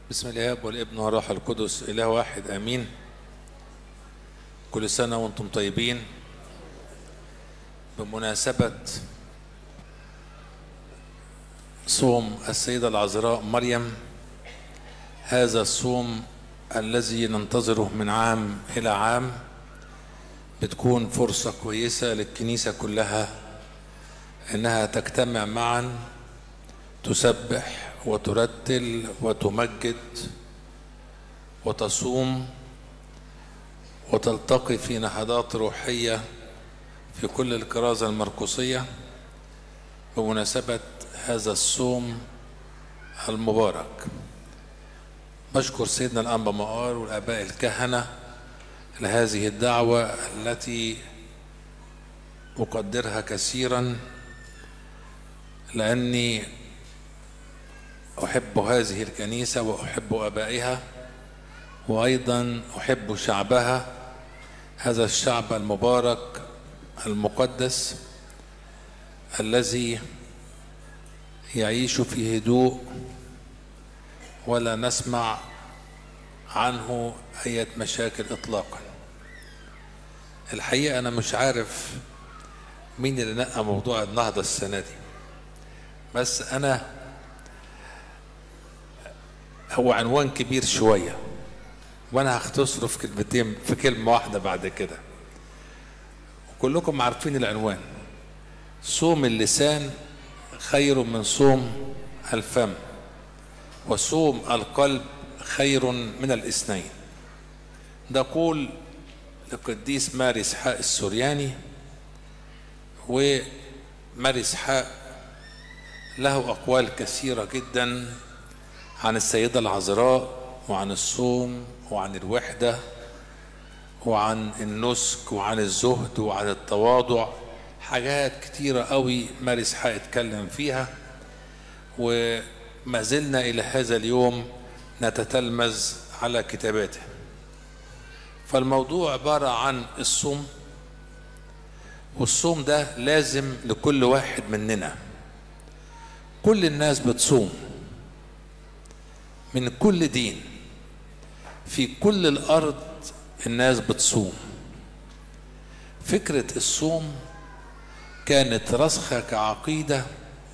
بسم الاب والابن والروح القدس اله واحد امين كل سنه وانتم طيبين بمناسبه صوم السيده العذراء مريم هذا الصوم الذي ننتظره من عام الى عام بتكون فرصه كويسه للكنيسه كلها انها تجتمع معا تسبح وترتل وتمجد وتصوم وتلتقي في نهضات روحيه في كل الكرازه المرقسيه بمناسبه هذا الصوم المبارك بشكر سيدنا الانبا مقار والاباء الكهنه لهذه الدعوه التي اقدرها كثيرا لاني احب هذه الكنيسه واحب ابائها وايضا احب شعبها هذا الشعب المبارك المقدس الذي يعيش في هدوء ولا نسمع عنه اي مشاكل اطلاقا الحقيقه انا مش عارف مين اللي نقى موضوع النهضه السنه دي بس انا هو عنوان كبير شويه وانا هختصره في كلمتين في كلمه واحده بعد كده كلكم عارفين العنوان صوم اللسان خير من صوم الفم وصوم القلب خير من الاثنين ده قول لقديس ماري اسحاق السورياني وماري اسحاق له اقوال كثيره جدا عن السيده العذراء وعن الصوم وعن الوحده وعن النسك وعن الزهد وعن التواضع حاجات كتيره قوي ماري اسحاق اتكلم فيها وما زلنا الى هذا اليوم نتتلمذ على كتاباته فالموضوع عباره عن الصوم والصوم ده لازم لكل واحد مننا كل الناس بتصوم من كل دين في كل الارض الناس بتصوم فكره الصوم كانت راسخه كعقيده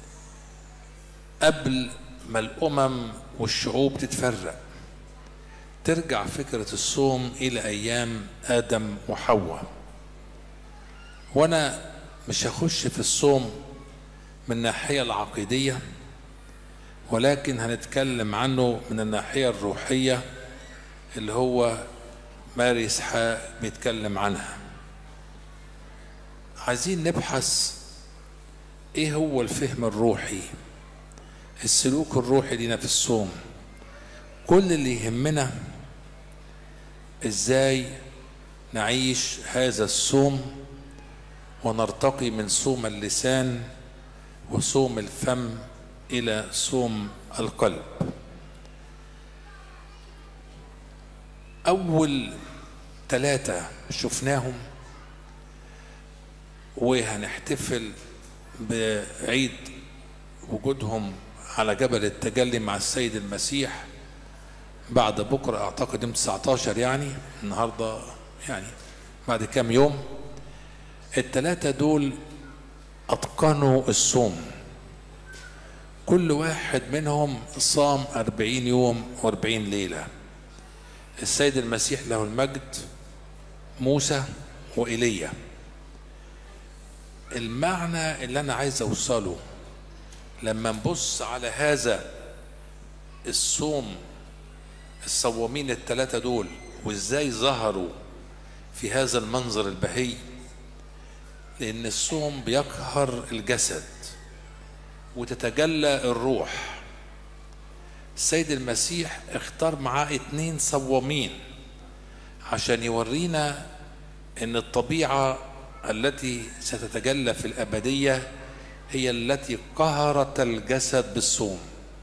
قبل ما الامم والشعوب تتفرق ترجع فكره الصوم الى ايام ادم وحواء وانا مش هخش في الصوم من الناحيه العقيديه ولكن هنتكلم عنه من الناحيه الروحيه اللي هو ماري اسحاق بيتكلم عنها عايزين نبحث ايه هو الفهم الروحي السلوك الروحي لنا في الصوم كل اللي يهمنا ازاي نعيش هذا الصوم ونرتقي من صوم اللسان وصوم الفم الى صوم القلب اول ثلاثه شفناهم وهنحتفل بعيد وجودهم على جبل التجلي مع السيد المسيح بعد بكره اعتقد يوم 19 يعني النهارده يعني بعد كام يوم الثلاثه دول اتقنوا الصوم كل واحد منهم صام أربعين يوم وأربعين ليلة السيد المسيح له المجد موسى وإيليا المعنى اللي أنا عايز أوصله لما نبص على هذا الصوم الصوامين الثلاثة دول وإزاي ظهروا في هذا المنظر البهي لأن الصوم بيقهر الجسد وتتجلى الروح السيد المسيح اختار معاه اتنين صوامين عشان يورينا ان الطبيعة التي ستتجلى في الأبدية هي التي قهرت الجسد بالصوم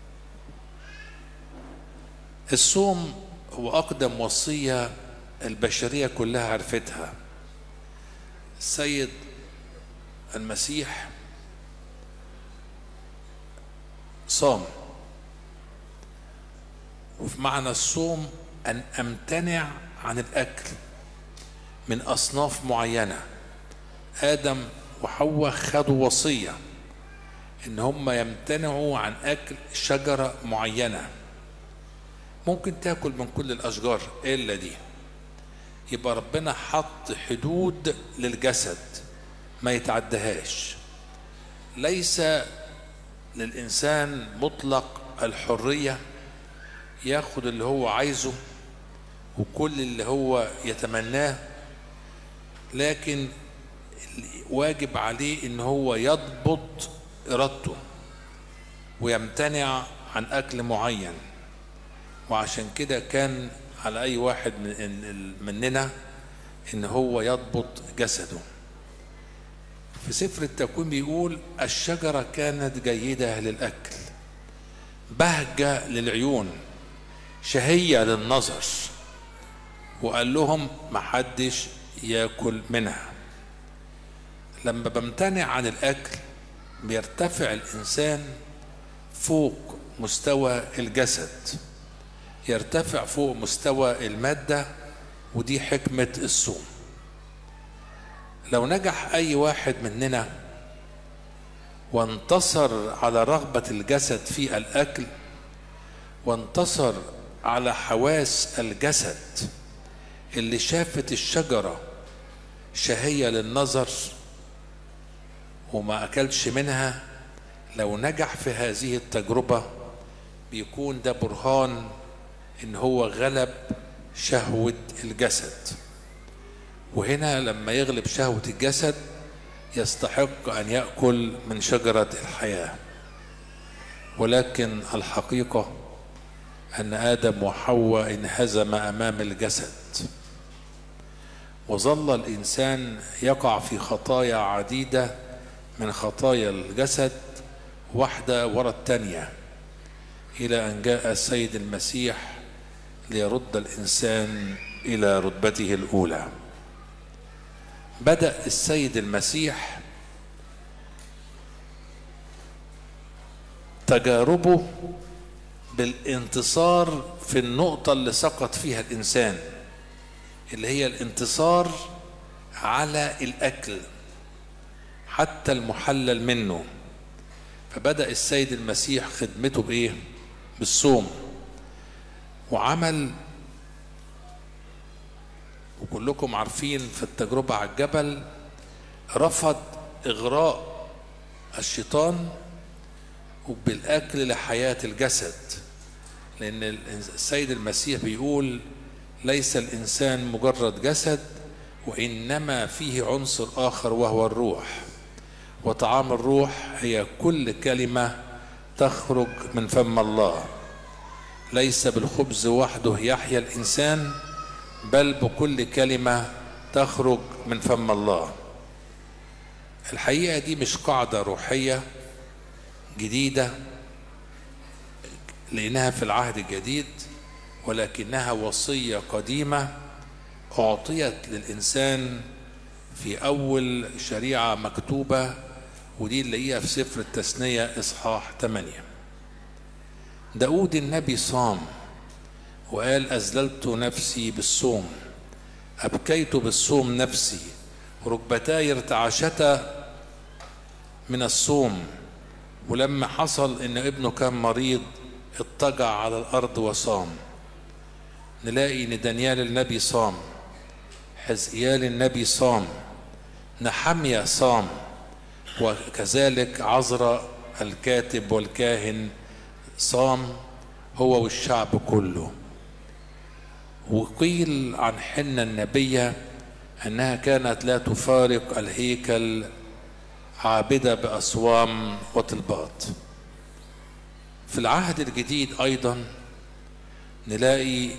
الصوم هو أقدم وصية البشرية كلها عرفتها السيد المسيح صام وفي معنى الصوم أن أمتنع عن الأكل من أصناف معينة آدم وحواء خدوا وصية إن هم يمتنعوا عن أكل شجرة معينة ممكن تاكل من كل الأشجار إلا دي يبقى ربنا حط حدود للجسد ما يتعدهاش ليس للإنسان مطلق الحرية ياخد اللي هو عايزه وكل اللي هو يتمناه لكن واجب عليه ان هو يضبط ارادته ويمتنع عن اكل معين وعشان كده كان على اي واحد من مننا ان هو يضبط جسده في سفر التكوين بيقول الشجرة كانت جيدة للأكل بهجة للعيون شهية للنظر وقال لهم محدش ياكل منها لما بمتنع عن الأكل بيرتفع الإنسان فوق مستوى الجسد يرتفع فوق مستوى المادة ودي حكمة الصوم لو نجح أي واحد مننا وانتصر على رغبة الجسد في الأكل وانتصر على حواس الجسد اللي شافت الشجرة شهية للنظر وما أكلش منها لو نجح في هذه التجربة بيكون ده برهان إن هو غلب شهوة الجسد وهنا لما يغلب شهوة الجسد يستحق أن يأكل من شجرة الحياة ولكن الحقيقة أن آدم وحواء انهزم أمام الجسد وظل الإنسان يقع في خطايا عديدة من خطايا الجسد واحدة وراء الثانية إلى أن جاء السيد المسيح ليرد الإنسان إلى رتبته الأولى بدأ السيد المسيح تجاربه بالانتصار في النقطة اللي سقط فيها الإنسان اللي هي الانتصار على الأكل حتى المحلل منه فبدأ السيد المسيح خدمته بإيه؟ بالصوم وعمل وكلكم عارفين في التجربة على الجبل رفض إغراء الشيطان وبالأكل لحياة الجسد لأن السيد المسيح بيقول ليس الإنسان مجرد جسد وإنما فيه عنصر آخر وهو الروح وطعام الروح هي كل كلمة تخرج من فم الله ليس بالخبز وحده يحيا الإنسان بل بكل كلمة تخرج من فم الله الحقيقة دي مش قاعدة روحية جديدة لأنها في العهد الجديد ولكنها وصية قديمة أعطيت للإنسان في أول شريعة مكتوبة ودي نلاقيها في سفر التثنية إصحاح 8 داود النبي صام وقال أذللت نفسي بالصوم أبكيت بالصوم نفسي ركبتاي ارتعشتا من الصوم ولما حصل ان ابنه كان مريض اضطجع على الارض وصام نلاقي ان دانيال النبي صام حزقيال النبي صام نحمية صام وكذلك عزرا الكاتب والكاهن صام هو والشعب كله وقيل عن حنة النبية أنها كانت لا تفارق الهيكل عابدة بأصوام وطلبات في العهد الجديد أيضا نلاقي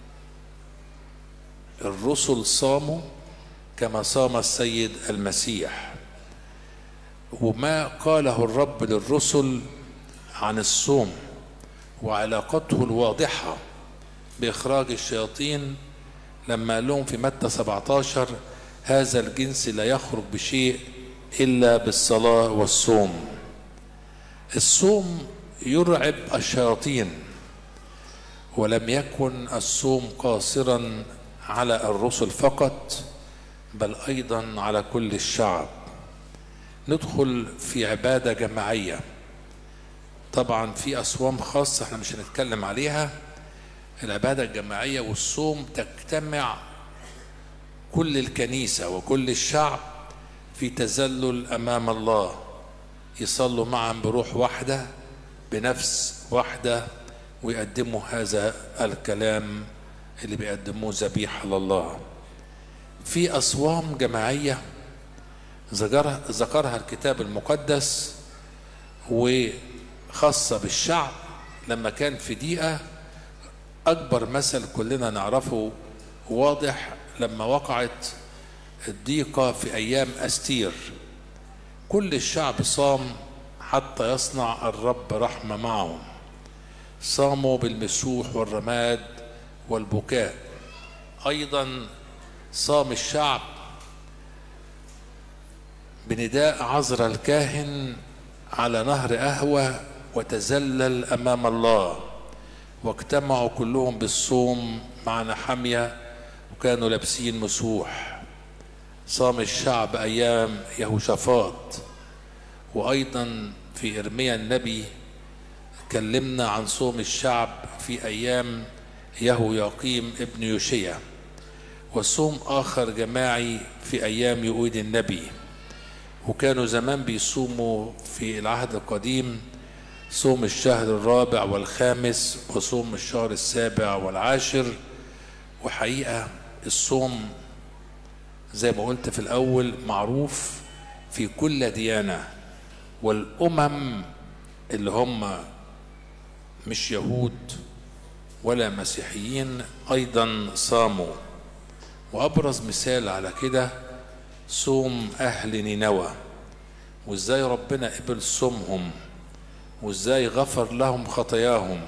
الرسل صاموا كما صام السيد المسيح وما قاله الرب للرسل عن الصوم وعلاقته الواضحة بإخراج الشياطين لما قال لهم في متى 17 هذا الجنس لا يخرج بشيء إلا بالصلاة والصوم الصوم يرعب الشياطين ولم يكن الصوم قاصرا على الرسل فقط بل ايضا على كل الشعب ندخل في عباده جماعيه طبعا في اصوام خاصه احنا مش هنتكلم عليها العباده الجماعيه والصوم تجتمع كل الكنيسه وكل الشعب في تذلل امام الله يصلوا معا بروح واحده بنفس واحده ويقدموا هذا الكلام اللي بيقدموه ذبيحه لله في اصوام جماعيه ذكرها ذكرها الكتاب المقدس وخاصه بالشعب لما كان في دقيقه اكبر مثل كلنا نعرفه واضح لما وقعت الضيقه في ايام استير كل الشعب صام حتى يصنع الرب رحمه معهم صاموا بالمسوح والرماد والبكاء ايضا صام الشعب بنداء عذر الكاهن على نهر أهوى وتذلل أمام الله واجتمعوا كلهم بالصوم مع نحمية وكانوا لابسين مسوح صام الشعب أيام يهوشافاط وأيضا في إرميا النبي كلمنا عن صوم الشعب في أيام يهو يقيم ابن يوشيا وصوم آخر جماعي في أيام يؤيد النبي وكانوا زمان بيصوموا في العهد القديم صوم الشهر الرابع والخامس وصوم الشهر السابع والعاشر وحقيقة الصوم زي ما قلت في الأول معروف في كل ديانة والأمم اللي هم مش يهود ولا مسيحيين أيضا صاموا وأبرز مثال على كده صوم أهل نينوى وإزاي ربنا قبل صومهم وإزاي غفر لهم خطاياهم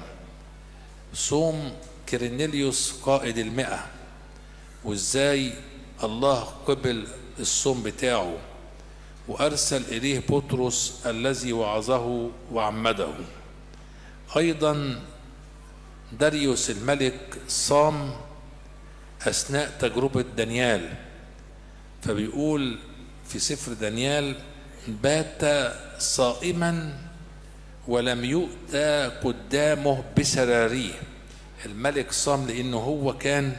صوم كيرنيليوس قائد المئة وإزاي الله قبل الصوم بتاعه وأرسل إليه بطرس الذي وعظه وعمده أيضا داريوس الملك صام أثناء تجربة دانيال فبيقول في سفر دانيال بات صائما ولم يؤتى قدامه بسراريه الملك صام لانه هو كان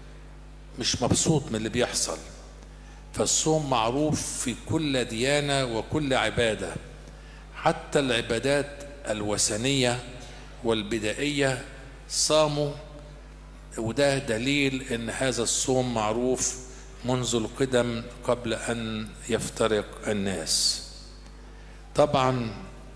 مش مبسوط من اللي بيحصل فالصوم معروف في كل ديانه وكل عباده حتى العبادات الوثنيه والبدائيه صاموا وده دليل ان هذا الصوم معروف منذ القدم قبل ان يفترق الناس طبعا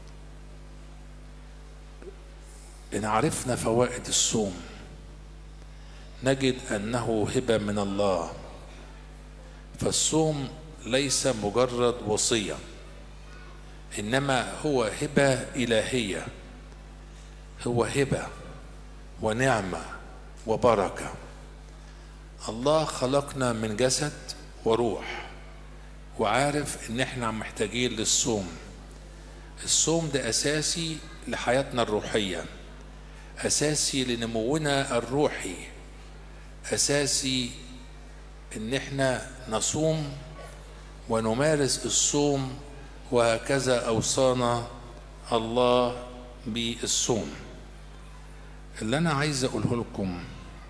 ان عرفنا فوائد الصوم نجد انه هبه من الله فالصوم ليس مجرد وصيه انما هو هبه الهيه هو هبه ونعمه وبركه الله خلقنا من جسد وروح وعارف ان احنا محتاجين للصوم الصوم ده اساسي لحياتنا الروحيه اساسي لنمونا الروحي اساسي ان احنا نصوم ونمارس الصوم وهكذا اوصانا الله بالصوم اللي انا عايز اقوله لكم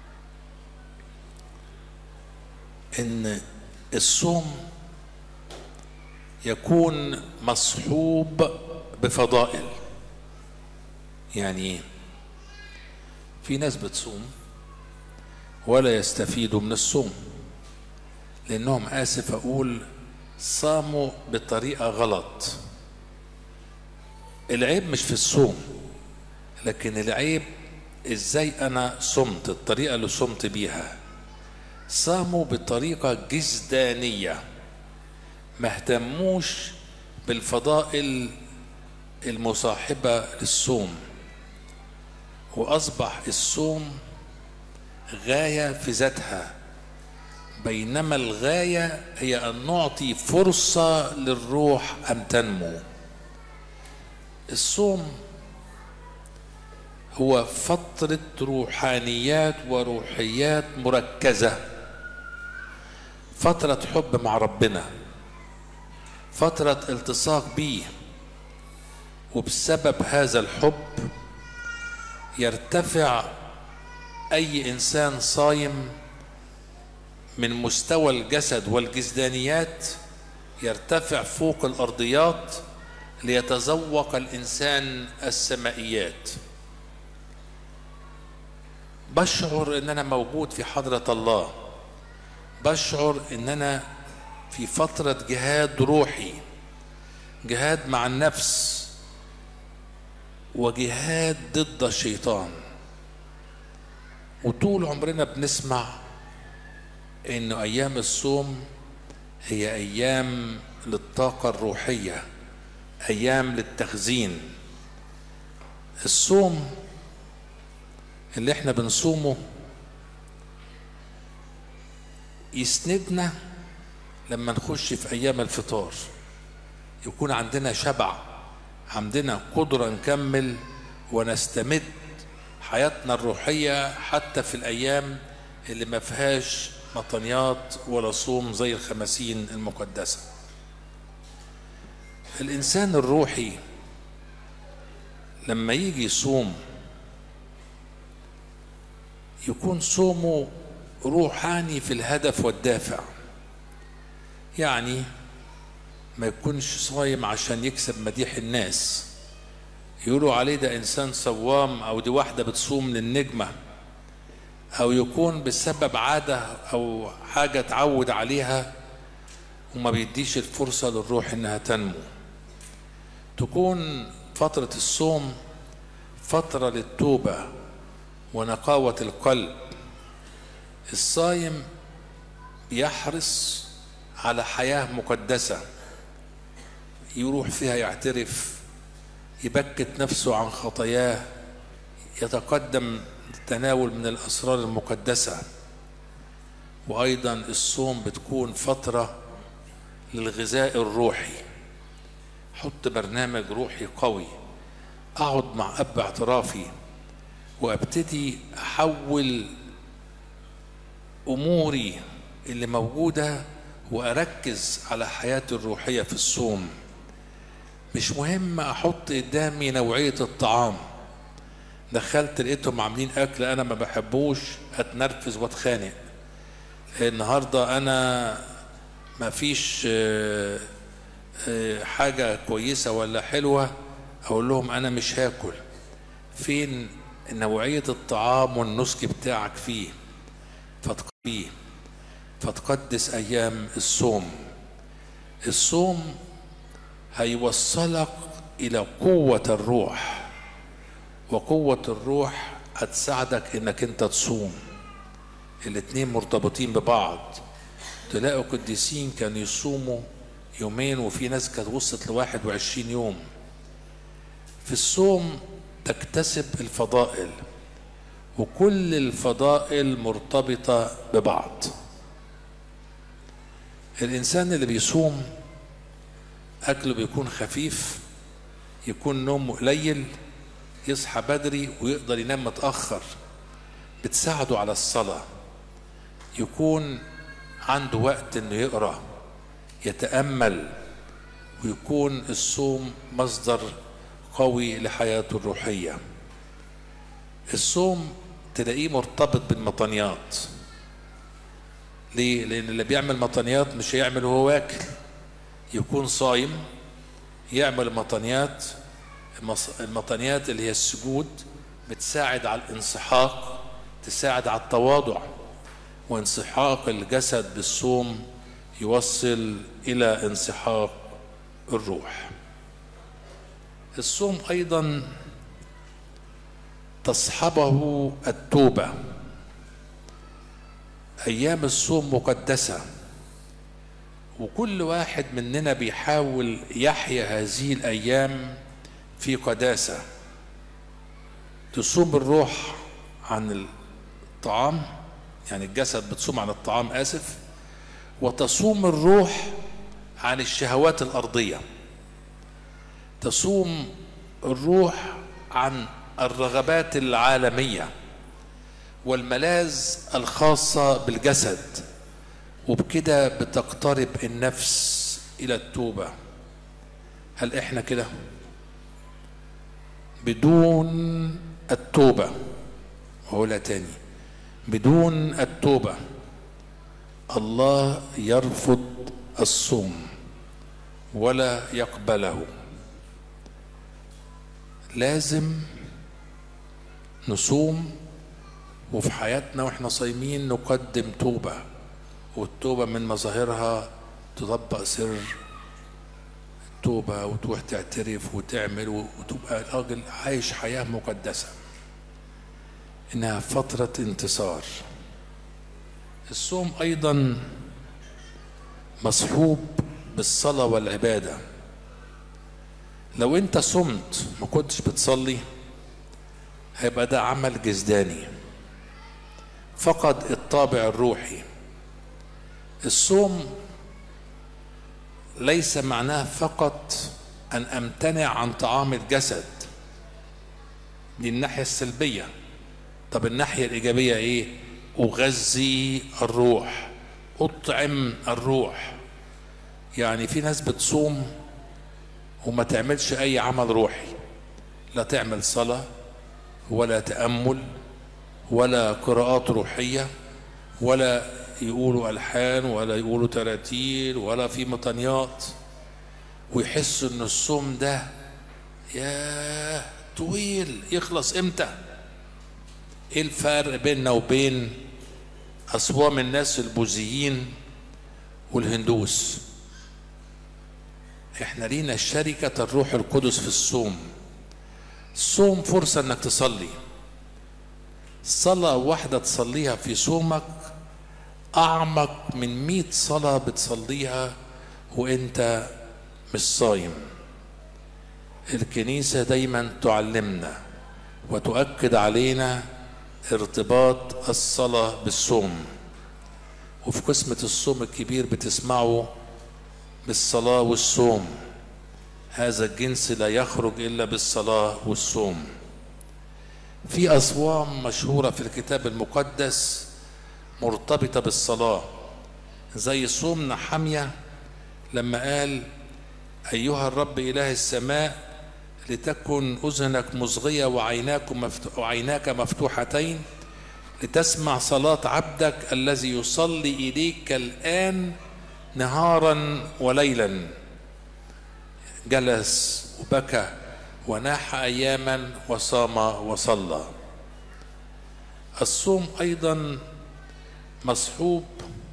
ان الصوم يكون مصحوب بفضائل يعني ايه في ناس بتصوم ولا يستفيدوا من الصوم لانهم اسف اقول صاموا بطريقه غلط العيب مش في الصوم لكن العيب ازاي انا صمت الطريقه اللي صمت بيها صاموا بطريقه جسدانيه ما اهتموش بالفضائل المصاحبه للصوم واصبح الصوم غايه في ذاتها بينما الغايه هي ان نعطي فرصه للروح ان تنمو الصوم هو فترة روحانيات وروحيات مركزة فترة حب مع ربنا فترة التصاق بيه وبسبب هذا الحب يرتفع أي إنسان صايم من مستوى الجسد والجسدانيات يرتفع فوق الأرضيات ليتذوق الإنسان السمائيات بشعر ان انا موجود في حضرة الله بشعر ان انا في فترة جهاد روحي جهاد مع النفس وجهاد ضد الشيطان وطول عمرنا بنسمع انه ايام الصوم هي ايام للطاقة الروحية ايام للتخزين الصوم اللي احنا بنصومه يسندنا لما نخش في ايام الفطار يكون عندنا شبع عندنا قدرة نكمل ونستمد حياتنا الروحية حتى في الايام اللي ما فيهاش مطنيات ولا صوم زي الخمسين المقدسة الانسان الروحي لما يجي يصوم يكون صومه روحاني في الهدف والدافع يعني ما يكونش صايم عشان يكسب مديح الناس يقولوا عليه ده انسان صوام او دي واحده بتصوم للنجمه او يكون بسبب عاده او حاجه اتعود عليها وما بيديش الفرصه للروح انها تنمو تكون فتره الصوم فتره للتوبه ونقاوة القلب الصايم يحرص على حياة مقدسة يروح فيها يعترف يبكت نفسه عن خطاياه يتقدم التناول من الأسرار المقدسة وأيضا الصوم بتكون فترة للغذاء الروحي حط برنامج روحي قوي أقعد مع أب اعترافي وابتدي احول اموري اللي موجوده واركز على حياتي الروحيه في الصوم مش مهم احط قدامي نوعيه الطعام دخلت لقيتهم عاملين اكل انا ما بحبوش اتنرفز واتخانق النهارده انا ما فيش حاجه كويسه ولا حلوه اقول لهم انا مش هاكل فين نوعية الطعام والنسك بتاعك فيه فيه فتقدس أيام الصوم الصوم هيوصلك إلى قوة الروح وقوة الروح هتساعدك إنك أنت تصوم الاتنين مرتبطين ببعض تلاقوا قديسين كانوا يصوموا يومين وفي ناس كانت وصلت لواحد وعشرين يوم في الصوم تكتسب الفضائل وكل الفضائل مرتبطة ببعض الإنسان اللي بيصوم أكله بيكون خفيف يكون نومه قليل يصحى بدري ويقدر ينام متأخر بتساعده على الصلاة يكون عنده وقت انه يقرا يتامل ويكون الصوم مصدر قوي لحياته الروحيه الصوم تلاقيه مرتبط بالمطنيات ليه لان اللي بيعمل مطنيات مش هيعمل وهو واكل يكون صايم يعمل مطنيات المطنيات اللي هي السجود بتساعد على الانسحاق تساعد على التواضع وانسحاق الجسد بالصوم يوصل الى انسحاق الروح الصوم ايضا تصحبه التوبه ايام الصوم مقدسه وكل واحد مننا بيحاول يحيا هذه الايام في قداسه تصوم الروح عن الطعام يعني الجسد بتصوم عن الطعام اسف وتصوم الروح عن الشهوات الارضيه تصوم الروح عن الرغبات العالميه والملاذ الخاصه بالجسد وبكده بتقترب النفس الى التوبه هل احنا كده بدون التوبه هقولها تاني بدون التوبه الله يرفض الصوم ولا يقبله لازم نصوم وفي حياتنا واحنا صايمين نقدم توبه والتوبه من مظاهرها تطبق سر التوبه وتروح تعترف وتعمل وتبقى راجل عايش حياه مقدسه انها فتره انتصار الصوم ايضا مصحوب بالصلاه والعباده لو انت صمت ما كنتش بتصلي هيبقى ده عمل جسداني فقد الطابع الروحي الصوم ليس معناه فقط ان امتنع عن طعام الجسد دي الناحيه السلبيه طب الناحيه الايجابيه ايه اغذي الروح اطعم الروح يعني في ناس بتصوم وما تعملش اي عمل روحي لا تعمل صلاه ولا تامل ولا قراءات روحيه ولا يقولوا الحان ولا يقولوا تراتيل ولا في مطنيات ويحسوا ان الصوم ده يا طويل يخلص امتى ايه الفرق بيننا وبين اصوام الناس البوذيين والهندوس احنا لينا شركة الروح القدس في الصوم الصوم فرصة انك تصلي صلاة واحدة تصليها في صومك أعمق من مئة صلاة بتصليها وأنت مش صايم الكنيسة دايما تعلمنا وتؤكد علينا ارتباط الصلاة بالصوم وفي قسمة الصوم الكبير بتسمعوا بالصلاة والصوم هذا الجنس لا يخرج إلا بالصلاة والصوم في أصوام مشهورة في الكتاب المقدس مرتبطة بالصلاة زي صوم نحمية لما قال أيها الرب إله السماء لتكن أذنك مصغية وعيناك, مفتو وعيناك مفتوحتين لتسمع صلاة عبدك الذي يصلي إليك الآن نهارا وليلا جلس وبكى وناح اياما وصام وصلى الصوم ايضا مصحوب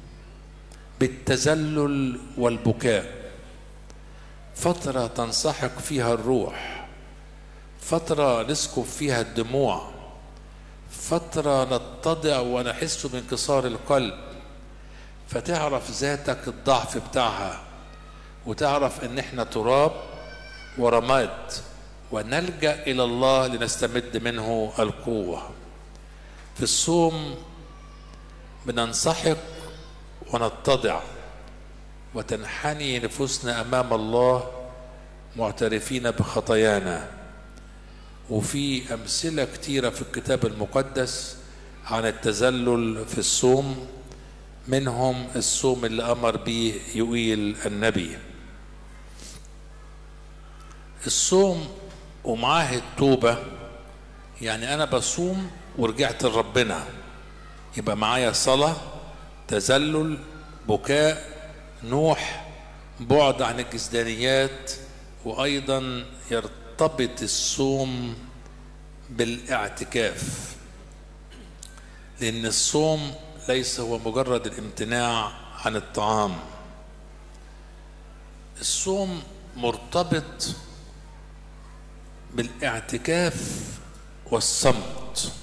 بالتذلل والبكاء فتره تنسحق فيها الروح فتره نسكب فيها الدموع فتره نتضع ونحس بانكسار القلب فتعرف ذاتك الضعف بتاعها وتعرف ان احنا تراب ورماد ونلجا الى الله لنستمد منه القوه في الصوم بننسحق ونتضع وتنحني نفوسنا امام الله معترفين بخطايانا وفي امثله كتيره في الكتاب المقدس عن التذلل في الصوم منهم الصوم اللي امر به يوئيل النبي الصوم ومعاه التوبة يعني أنا بصوم ورجعت لربنا يبقى معايا صلاة تذلل بكاء نوح بعد عن الجسدانيات وأيضا يرتبط الصوم بالاعتكاف لأن الصوم ليس هو مجرد الامتناع عن الطعام الصوم مرتبط بالاعتكاف والصمت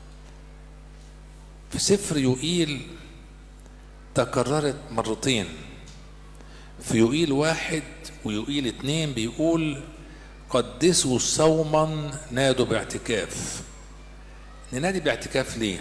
في سفر يوئيل تكررت مرتين في يوئيل واحد ويوئيل اتنين بيقول قدسوا صوما نادوا باعتكاف ننادي باعتكاف ليه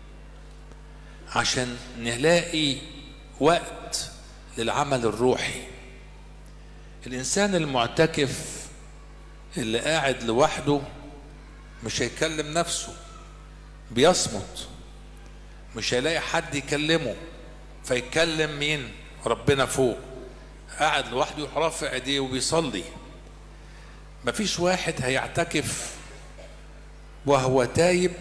عشان نلاقي وقت للعمل الروحي الانسان المعتكف اللي قاعد لوحده مش هيكلم نفسه بيصمت مش هيلاقي حد يكلمه فيتكلم مين ربنا فوق قاعد لوحده رافع ايديه وبيصلي مفيش واحد هيعتكف وهو تايب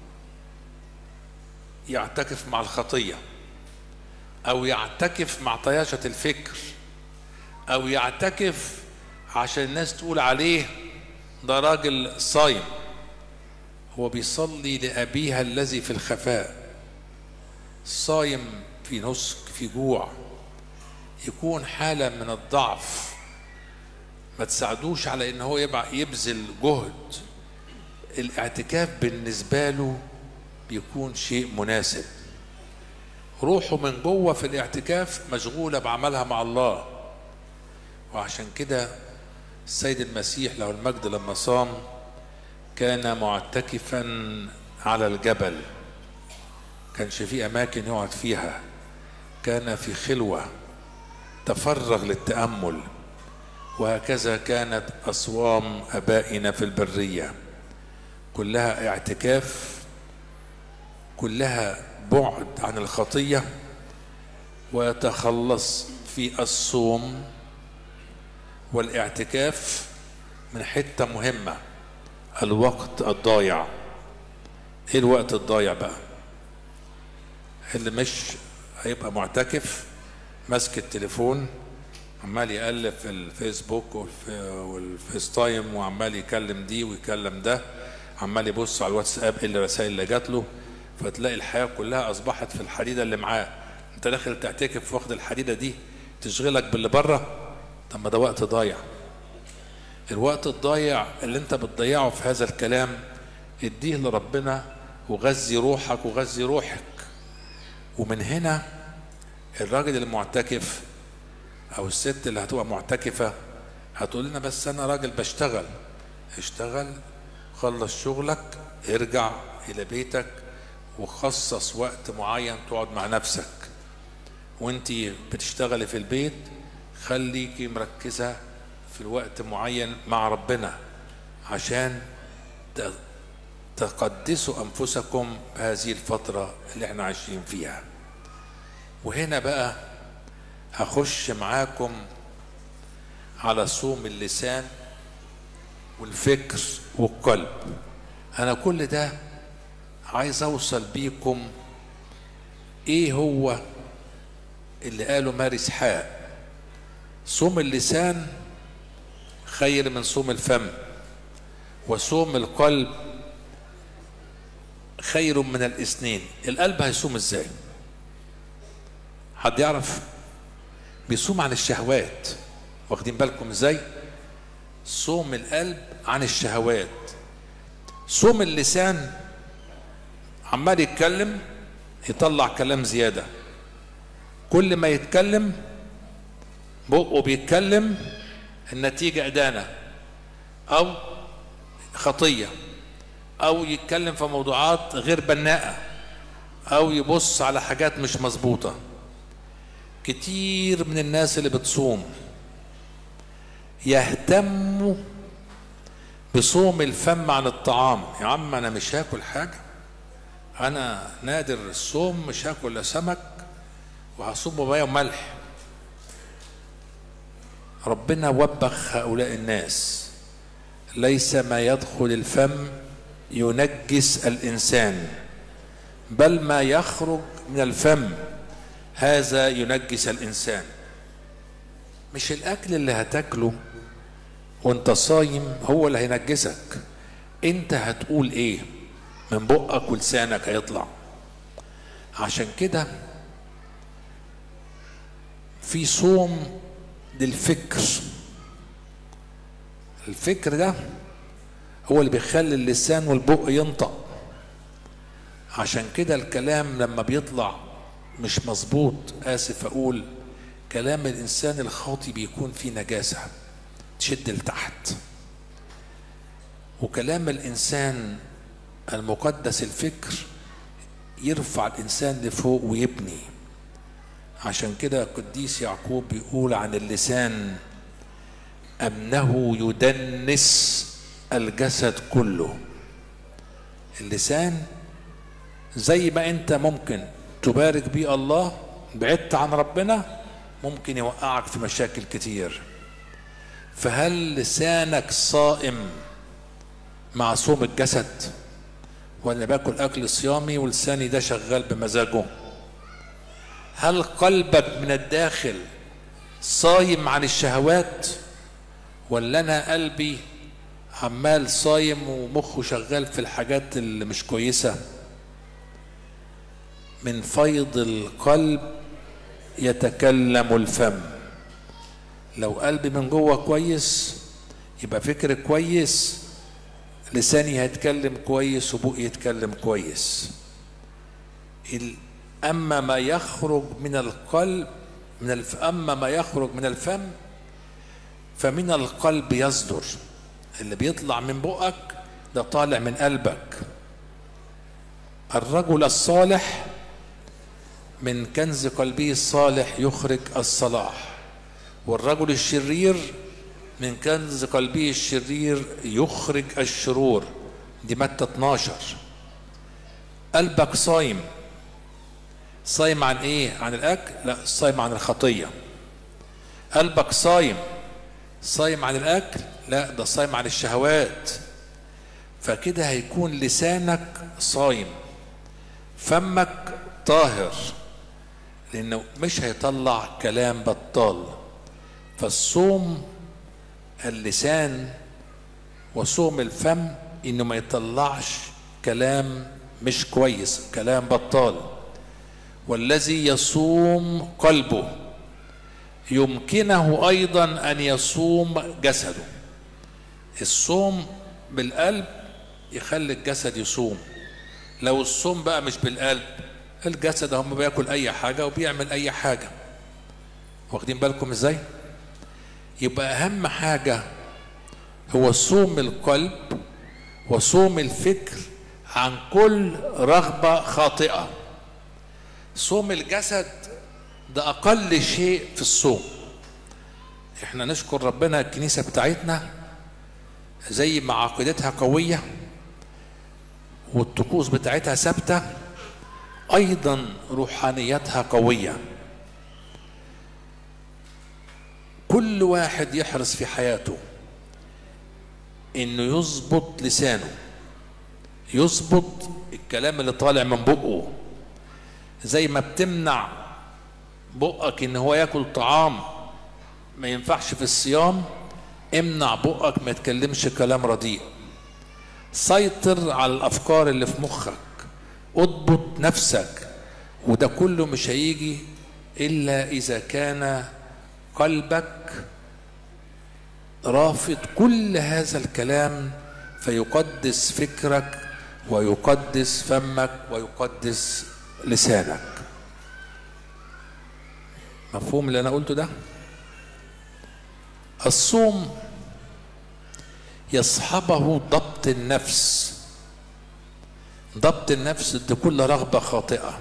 يعتكف مع الخطية أو يعتكف مع طياشة الفكر أو يعتكف عشان الناس تقول عليه ده راجل صايم هو بيصلي لأبيها الذي في الخفاء صايم في نسك في جوع يكون حالة من الضعف ما تساعدوش على ان هو يبع يبذل جهد الاعتكاف بالنسبة له بيكون شيء مناسب روحه من جوه في الاعتكاف مشغولة بعملها مع الله وعشان كده السيد المسيح له المجد لما صام كان معتكفا على الجبل كانش في اماكن يقعد فيها كان في خلوه تفرغ للتامل وهكذا كانت اصوام ابائنا في البريه كلها اعتكاف كلها بعد عن الخطيه ويتخلص في الصوم والاعتكاف من حته مهمه الوقت الضايع ايه الوقت الضايع بقى اللي مش هيبقى معتكف ماسك التليفون عمال يقلب في الفيسبوك والفيس تايم وعمال يكلم دي ويكلم ده عمال يبص على الواتساب ايه الرسائل اللي جات له فتلاقي الحياه كلها اصبحت في الحديده اللي معاه انت داخل تعتكف واخد الحديده دي تشغلك باللي بره طب ما ده وقت ضايع الوقت الضايع اللي انت بتضيعه في هذا الكلام اديه لربنا وغذي روحك وغذي روحك ومن هنا الراجل المعتكف او الست اللي هتبقى معتكفة هتقول لنا بس انا راجل بشتغل اشتغل خلص شغلك ارجع الى بيتك وخصص وقت معين تقعد مع نفسك وانت بتشتغلي في البيت خليكي مركزة في الوقت معين مع ربنا عشان تقدسوا انفسكم بهذه الفترة اللي احنا عايشين فيها وهنا بقى هخش معاكم على صوم اللسان والفكر والقلب انا كل ده عايز اوصل بيكم ايه هو اللي قاله ماري اسحاق صوم اللسان خير من صوم الفم وصوم القلب خير من الاثنين القلب هيصوم ازاي حد يعرف بيصوم عن الشهوات واخدين بالكم ازاي صوم القلب عن الشهوات صوم اللسان عمال يتكلم يطلع كلام زيادة كل ما يتكلم بقه بيتكلم النتيجة إدانة أو خطية أو يتكلم في موضوعات غير بناءة أو يبص على حاجات مش مظبوطة كتير من الناس اللي بتصوم يهتموا بصوم الفم عن الطعام يا عم انا مش هاكل حاجه انا نادر الصوم مش هاكل لا سمك وهصوم بميه وملح ربنا وبخ هؤلاء الناس ليس ما يدخل الفم ينجس الانسان بل ما يخرج من الفم هذا ينجس الانسان مش الاكل اللي هتاكله وانت صايم هو اللي هينجسك انت هتقول ايه من بقك ولسانك هيطلع عشان كده في صوم للفكر الفكر ده هو اللي بيخلي اللسان والبق ينطق عشان كده الكلام لما بيطلع مش مظبوط اسف اقول كلام الانسان الخاطي بيكون فيه نجاسه تشد لتحت وكلام الانسان المقدس الفكر يرفع الانسان لفوق ويبني عشان كده قديس يعقوب بيقول عن اللسان انه يدنس الجسد كله اللسان زي ما انت ممكن تبارك بيه الله بعدت عن ربنا ممكن يوقعك في مشاكل كتير فهل لسانك صائم مع صوم الجسد ولا باكل اكل صيامي ولساني ده شغال بمزاجه هل قلبك من الداخل صايم عن الشهوات ولا انا قلبي عمال صايم ومخه شغال في الحاجات اللي مش كويسه من فيض القلب يتكلم الفم لو قلبي من جوه كويس يبقى فكر كويس لساني هيتكلم كويس وبقي يتكلم كويس اما ما يخرج من القلب من الف... اما ما يخرج من الفم فمن القلب يصدر اللي بيطلع من بقك ده طالع من قلبك الرجل الصالح من كنز قلبه الصالح يخرج الصلاح والرجل الشرير من كنز قلبه الشرير يخرج الشرور دي متى 12 قلبك صايم صايم عن ايه عن الاكل لا صايم عن الخطيه قلبك صايم صايم عن الاكل لا ده صايم عن الشهوات فكده هيكون لسانك صايم فمك طاهر لانه مش هيطلع كلام بطال فالصوم اللسان وصوم الفم انه ما يطلعش كلام مش كويس كلام بطال والذي يصوم قلبه يمكنه ايضا ان يصوم جسده الصوم بالقلب يخلي الجسد يصوم لو الصوم بقى مش بالقلب الجسد هم بياكل اي حاجه وبيعمل اي حاجه واخدين بالكم ازاي يبقى اهم حاجه هو صوم القلب وصوم الفكر عن كل رغبه خاطئه صوم الجسد ده اقل شيء في الصوم احنا نشكر ربنا الكنيسه بتاعتنا زي ما عقيدتها قويه والطقوس بتاعتها ثابته ايضا روحانيتها قويه كل واحد يحرص في حياته انه يظبط لسانه يظبط الكلام اللي طالع من بقه زي ما بتمنع بقك ان هو ياكل طعام ما ينفعش في الصيام امنع بقك ما يتكلمش كلام رديء سيطر على الافكار اللي في مخك اضبط نفسك وده كله مش هيجي الا اذا كان قلبك رافض كل هذا الكلام فيقدس فكرك ويقدس فمك ويقدس لسانك مفهوم اللي انا قلته ده الصوم يصحبه ضبط النفس ضبط النفس ضد كل رغبه خاطئه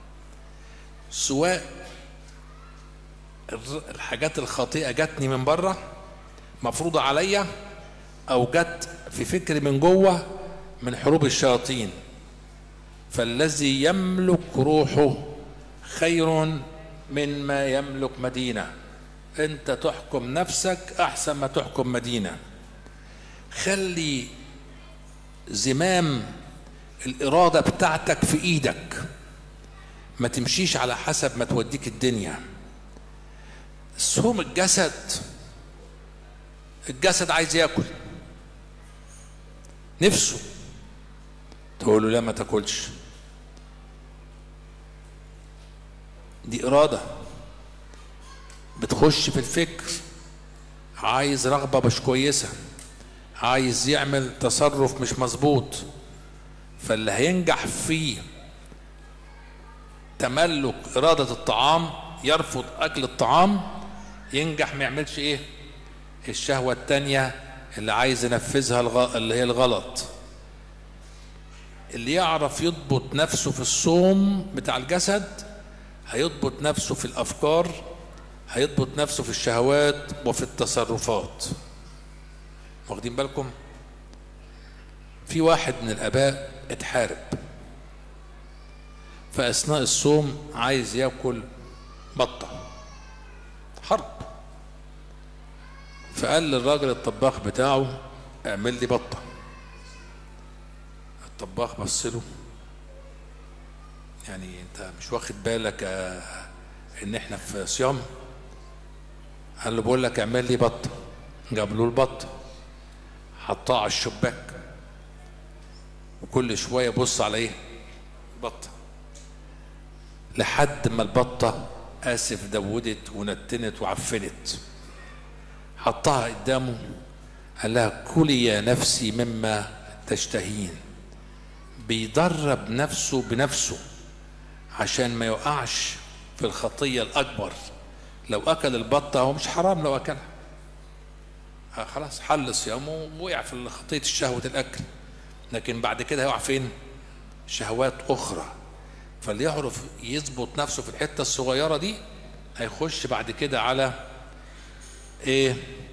سواء الحاجات الخاطئه جاتني من بره مفروضه عليا او جت في فكري من جوه من حروب الشياطين فالذي يملك روحه خير من ما يملك مدينه انت تحكم نفسك احسن ما تحكم مدينه خلي زمام الاراده بتاعتك في ايدك ما تمشيش على حسب ما توديك الدنيا صوم الجسد الجسد عايز ياكل نفسه تقول له لا ما تاكلش دي اراده بتخش في الفكر عايز رغبه مش كويسه عايز يعمل تصرف مش مظبوط فاللي هينجح فيه تملك إرادة الطعام يرفض أكل الطعام ينجح ما يعملش إيه الشهوة التانية اللي عايز ينفذها الغ... اللي هي الغلط اللي يعرف يضبط نفسه في الصوم بتاع الجسد هيضبط نفسه في الأفكار هيضبط نفسه في الشهوات وفي التصرفات واخدين بالكم في واحد من الآباء اتحارب فأثناء الصوم عايز ياكل بطة حرب فقال للراجل الطباخ بتاعه اعمل لي بطة الطباخ بص له يعني انت مش واخد بالك آه ان احنا في صيام قال له بقول لك اعمل لي بطة جاب له البطة حطها على الشباك وكل شوية بص على ايه بطة لحد ما البطة آسف دودت ونتنت وعفنت حطها قدامه قال لها كلي يا نفسي مما تشتهين بيدرب نفسه بنفسه عشان ما يقعش في الخطية الأكبر لو أكل البطة هو مش حرام لو أكلها خلاص حل صيامه ووقع في خطية الشهوة الأكل لكن بعد كده هيقع فين؟ شهوات أخرى فاللي يعرف يظبط نفسه في الحتة الصغيرة دي هيخش بعد كده على إيه؟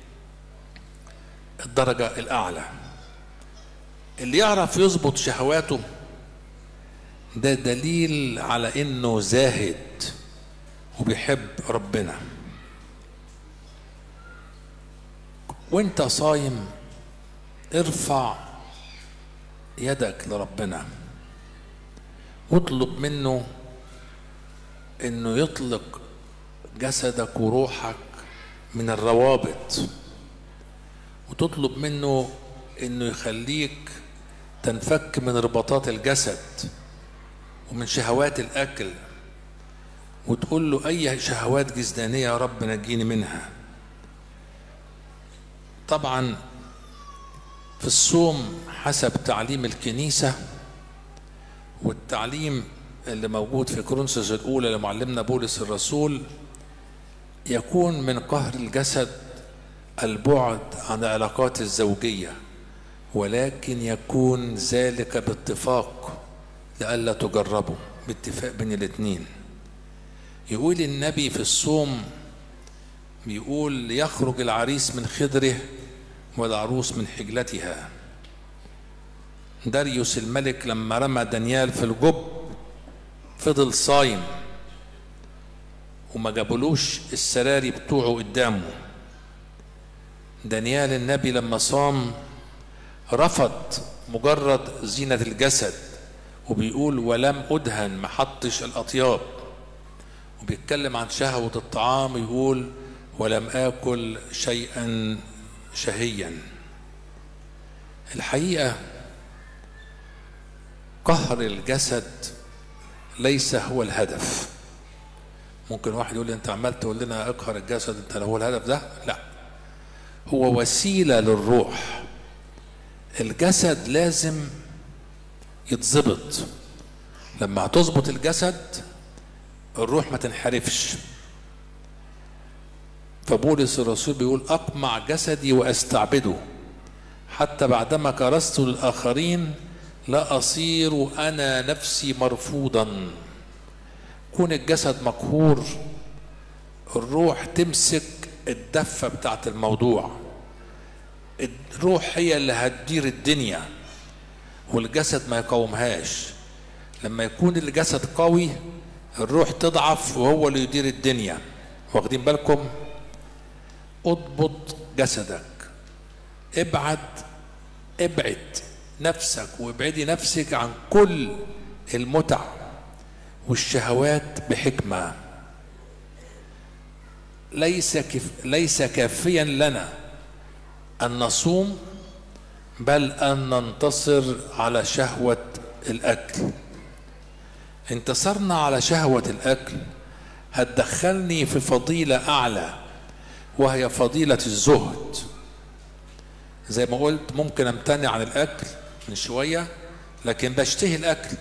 الدرجة الأعلى اللي يعرف يظبط شهواته ده دليل على إنه زاهد وبيحب ربنا وانت صايم ارفع يدك لربنا واطلب منه انه يطلق جسدك وروحك من الروابط وتطلب منه انه يخليك تنفك من رباطات الجسد ومن شهوات الاكل وتقول له اي شهوات جسدانيه يا رب نجيني منها طبعا في الصوم حسب تعليم الكنيسة والتعليم اللي موجود في كورنثوس الأولى لمعلمنا بولس الرسول يكون من قهر الجسد البعد عن العلاقات الزوجية ولكن يكون ذلك باتفاق لئلا تجربوا باتفاق بين الاثنين يقول النبي في الصوم بيقول يخرج العريس من خدره والعروس من حجلتها داريوس الملك لما رمى دانيال في الجب فضل صايم وما جابولوش السراري بتوعه قدامه دانيال النبي لما صام رفض مجرد زينة الجسد وبيقول ولم أدهن ما حطش الأطياب وبيتكلم عن شهوة الطعام يقول ولم آكل شيئا شهيا الحقيقة قهر الجسد ليس هو الهدف ممكن واحد يقول لي انت عمال تقول لنا اقهر الجسد انت هو الهدف ده لا هو وسيلة للروح الجسد لازم يتظبط لما هتظبط الجسد الروح ما تنحرفش فبولس الرسول بيقول أقمع جسدي وأستعبده حتى بعدما كرست للآخرين لا أصير أنا نفسي مرفوضا كون الجسد مقهور الروح تمسك الدفة بتاعت الموضوع الروح هي اللي هتدير الدنيا والجسد ما يقاومهاش لما يكون الجسد قوي الروح تضعف وهو اللي يدير الدنيا واخدين بالكم اضبط جسدك ابعد ابعد نفسك وابعدي نفسك عن كل المتع والشهوات بحكمة ليس كف ليس كافيا لنا أن نصوم بل أن ننتصر على شهوة الأكل انتصرنا على شهوة الأكل هتدخلني في فضيلة أعلى وهي فضيلة الزهد زي ما قلت ممكن امتنع عن الأكل من شوية لكن بشتهي الأكل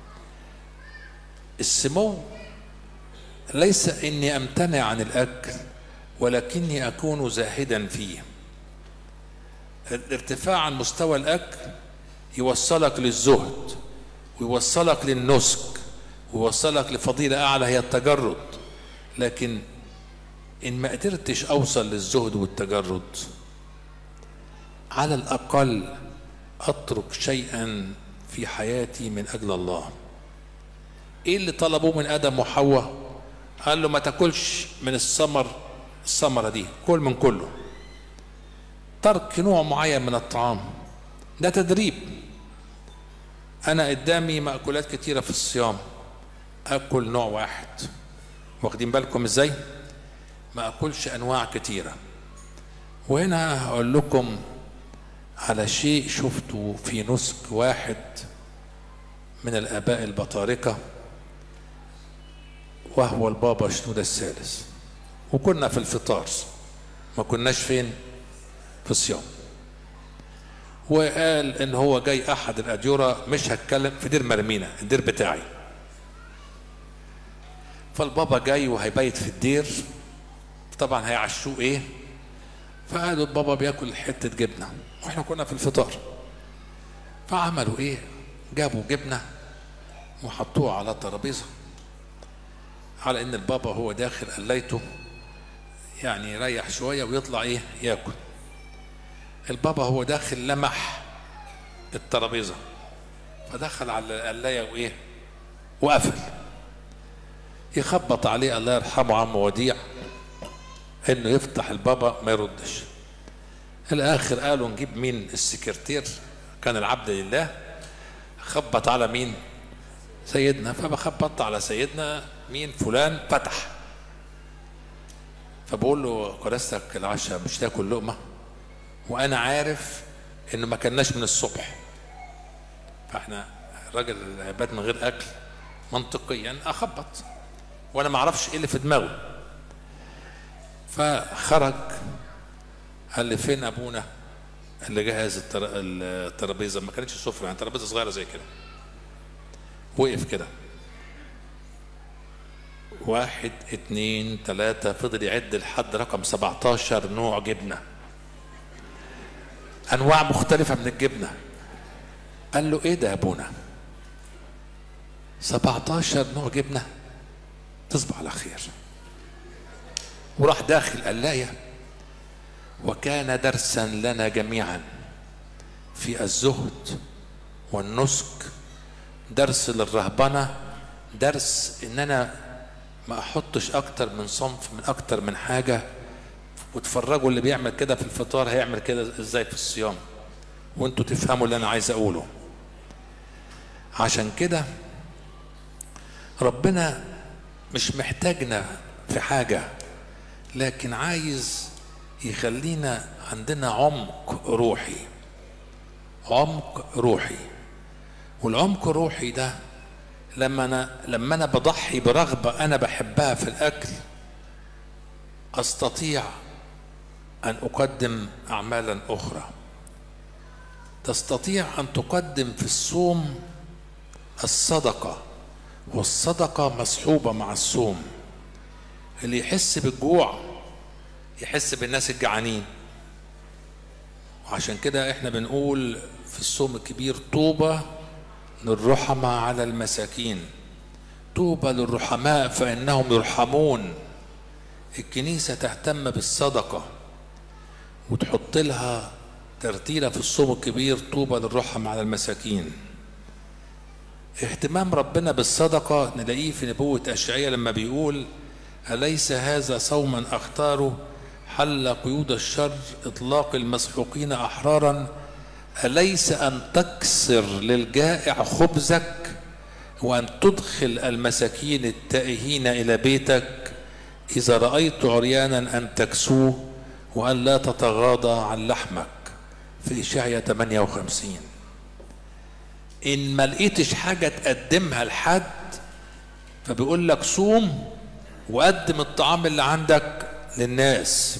السمو ليس إني أمتنع عن الأكل ولكني أكون زاهدا فيه الارتفاع عن مستوى الأكل يوصلك للزهد ويوصلك للنسك ويوصلك لفضيلة أعلى هي التجرد لكن إن ما قدرتش أوصل للزهد والتجرد على الأقل أترك شيئا في حياتي من أجل الله إيه اللي طلبوه من آدم وحواء قال له ما تاكلش من الثمر الثمرة دي كل من كله ترك نوع معين من الطعام ده تدريب أنا قدامي مأكولات كتيرة في الصيام أكل نوع واحد واخدين بالكم إزاي ما أكلش أنواع كتيرة وهنا هقول لكم على شيء شفته في نسك واحد من الآباء البطاركة وهو البابا شنودة الثالث وكنا في الفطار ما كناش فين في الصيام وقال ان هو جاي احد الاديره مش هتكلم في دير مرمينا الدير بتاعي فالبابا جاي وهيبيت في الدير طبعا هيعشوه ايه فقالوا البابا بياكل حته جبنه واحنا كنا في الفطار فعملوا ايه جابوا جبنه وحطوها على الترابيزه على ان البابا هو داخل قليته يعني يريح شويه ويطلع ايه ياكل البابا هو داخل لمح الترابيزه فدخل على القلايه وايه وقفل يخبط عليه الله يرحمه عم وديع انه يفتح البابا ما يردش الاخر قالوا نجيب مين السكرتير كان العبد لله خبط على مين سيدنا فبخبط على سيدنا مين فلان فتح فبقول له قداستك العشاء مش تاكل لقمه وانا عارف انه ما كناش من الصبح فاحنا الراجل بات من غير اكل منطقيا اخبط وانا ما اعرفش ايه اللي في دماغه فخرج قال لي فين ابونا اللي جهز التر... الترابيزه ما كانتش سفره يعني ترابيزه صغيره زي كده وقف كده واحد اتنين تلاتة فضل يعد لحد رقم 17 نوع جبنة أنواع مختلفة من الجبنة قال له إيه ده يا أبونا 17 نوع جبنة تصبح على خير وراح داخل قلاية وكان درسا لنا جميعا في الزهد والنسك درس للرهبنة درس ان انا ما احطش اكتر من صنف من اكتر من حاجة وتفرجوا اللي بيعمل كده في الفطار هيعمل كده ازاي في الصيام وانتوا تفهموا اللي انا عايز اقوله عشان كده ربنا مش محتاجنا في حاجة لكن عايز يخلينا عندنا عمق روحي عمق روحي والعمق الروحي ده لما انا لما انا بضحي برغبه انا بحبها في الاكل استطيع ان اقدم اعمالا اخرى تستطيع ان تقدم في الصوم الصدقه والصدقه مصحوبه مع الصوم اللي يحس بالجوع يحس بالناس الجعانين وعشان كده احنا بنقول في الصوم الكبير طوبى للرحمة على المساكين طوبى للرحماء فإنهم يرحمون الكنيسة تهتم بالصدقة وتحط لها ترتيلة في الصوم الكبير طوبى للرحمة على المساكين اهتمام ربنا بالصدقة نلاقيه في نبوة أشعية لما بيقول أليس هذا صوما أختاره حل قيود الشر إطلاق المسحوقين أحرارا أليس أن تكسر للجائع خبزك وأن تدخل المساكين التائهين إلى بيتك إذا رأيت عريانا أن تكسوه وأن لا تتغاضى عن لحمك في إشعيا 58 إن ما لقيتش حاجة تقدمها لحد فبيقول لك صوم وقدم الطعام اللي عندك للناس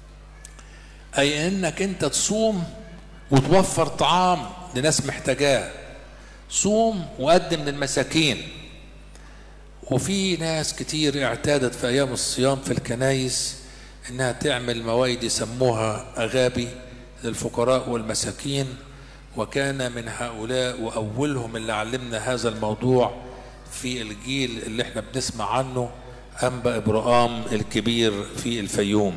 أي إنك أنت تصوم وتوفر طعام لناس محتاجاه صوم وقدم للمساكين وفي ناس كتير اعتادت في ايام الصيام في الكنايس انها تعمل موائد يسموها اغابي للفقراء والمساكين وكان من هؤلاء واولهم اللي علمنا هذا الموضوع في الجيل اللي احنا بنسمع عنه انبا ابراهام الكبير في الفيوم